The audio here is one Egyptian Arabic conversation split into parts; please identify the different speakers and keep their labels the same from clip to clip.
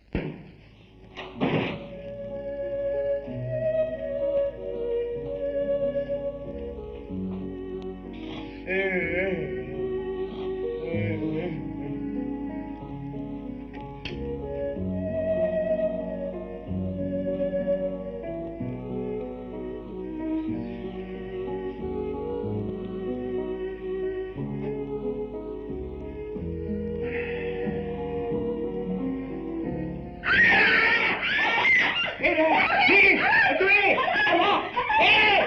Speaker 1: ايه ده؟ مين؟ انتوا ايه؟ الله! ايه؟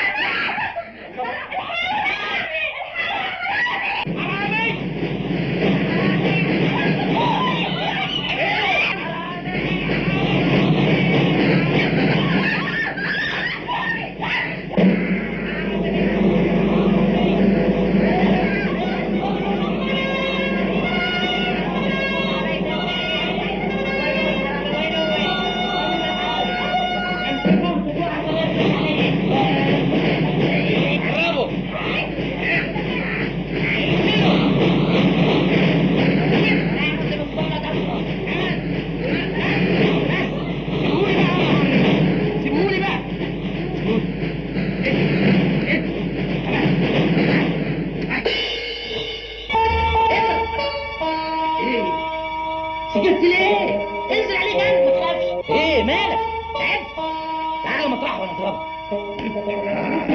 Speaker 1: سيبوني بقى ايه؟ سكت ليه؟ انزل عليه جنب ما تخافش ايه مالك؟ تعبت تعالى مطرح وانا اضربك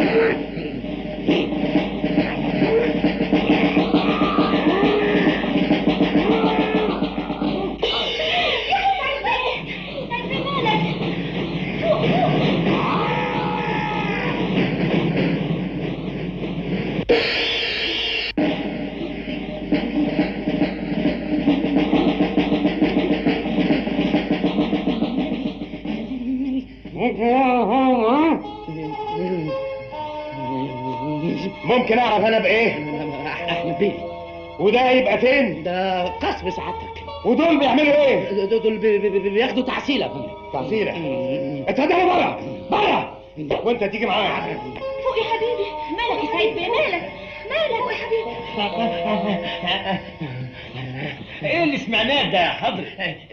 Speaker 1: ممكن اعرف انا بايه؟ احمد بيه وده هيبقى فين؟
Speaker 2: ده قسم سعادتك
Speaker 1: ودول بيعملوا ايه؟
Speaker 2: دول دول بي- بي- بي- بياخدوا تعسيله يا فندم
Speaker 1: تعسيلة اتفضلوا بره بره وانت تيجي معايا
Speaker 3: فوق يا حبيبي مالك يا سيد بيه مالك مالك فوق يا حبيبي
Speaker 2: ايه اللي سمعناه ده يا حضر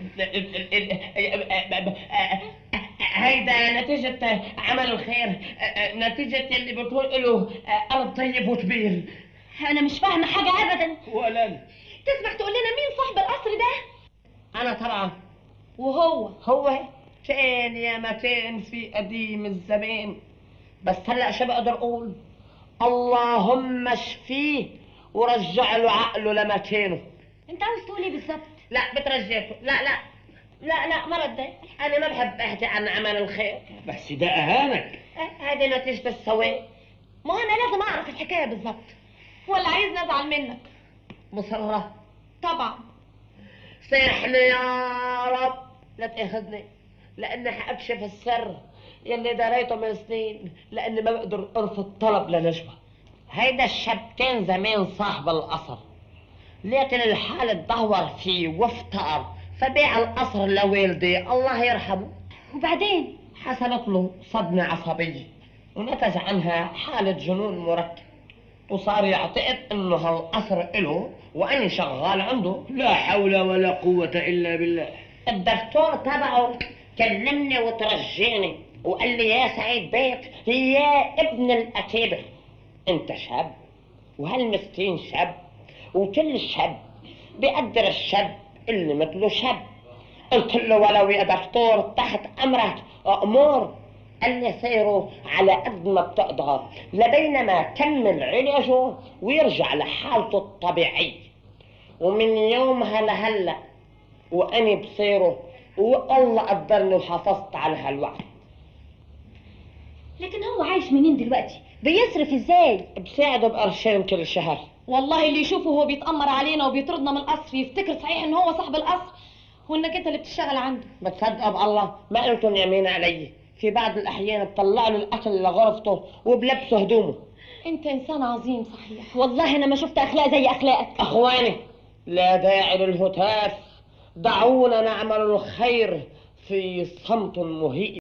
Speaker 4: هيدا نتيجة عمل الخير نتيجة اللي بتقول له قلب طيب وكبير
Speaker 3: انا مش فاهمه حاجه ابدا
Speaker 2: ولا أنا.
Speaker 3: تسمح تقول لنا مين صاحب القصر ده
Speaker 4: أنا طبعا
Speaker 3: وهو
Speaker 4: هو فين يا ما فين في قديم الزمان بس هلا شو بقدر أقول اللهم اشفيه ورجع له عقله لمكانه
Speaker 3: انت عاوز تقول ايه بالظبط
Speaker 4: لا بترجعته لا لا لا لا ما ردي أنا ما بحب أحكي عن عمل الخير
Speaker 2: بس ده اهانك
Speaker 4: هذه نتيجة السواد
Speaker 3: ما انا لازم اعرف الحكايه بالظبط ولا عايزني ازعل منك
Speaker 4: مصرة
Speaker 3: طبعا
Speaker 4: سامحني يا رب لا تاخذني لاني حاكشف السر يلي دريته من سنين لاني ما بقدر ارفض طلب لنجوى هيدا الشاب كان زمان صاحب القصر لكن الحال اتدهور فيه وافتقر فبيع القصر لوالدي الله يرحمه
Speaker 3: وبعدين
Speaker 4: حصلت له صدمة عصبية ونتج عنها حالة جنون مركب وصار يعتقد انه هالقصر إله واني شغال عنده
Speaker 2: لا حول ولا قوة إلا بالله
Speaker 4: الدكتور تبعه كلمني وترجيني وقال لي يا سعيد بيك يا ابن الأكابر انت شاب وهالمسكين شاب وكل شاب بيقدر الشاب اللي مثله شاب قلت له ولو يا دكتور تحت امرك امور قال لي سيروا على قد ما بتقدر لبينما كمل علاجه ويرجع لحالته الطبيعيه ومن يومها لهلا واني بصيره والله قدرني وحافظت على هالوعد
Speaker 3: لكن هو عايش منين دلوقتي بيصرف ازاي
Speaker 4: بساعده بقرشين كل شهر
Speaker 3: والله اللي يشوفه هو بيتأمر علينا وبيطردنا من القصر يفتكر صحيح ان هو صاحب القصر وانك انت اللي بتشتغل عنده
Speaker 4: بتصدق بالله ما قلتن يمين علي في بعض الاحيان بطلع له الاكل لغرفته وبلبسه هدومه
Speaker 3: انت انسان عظيم صحيح والله انا ما شفت اخلاق زي اخلاقك
Speaker 4: اخواني لا داعي للهتاف دعونا نعمل الخير في صمت مهيئ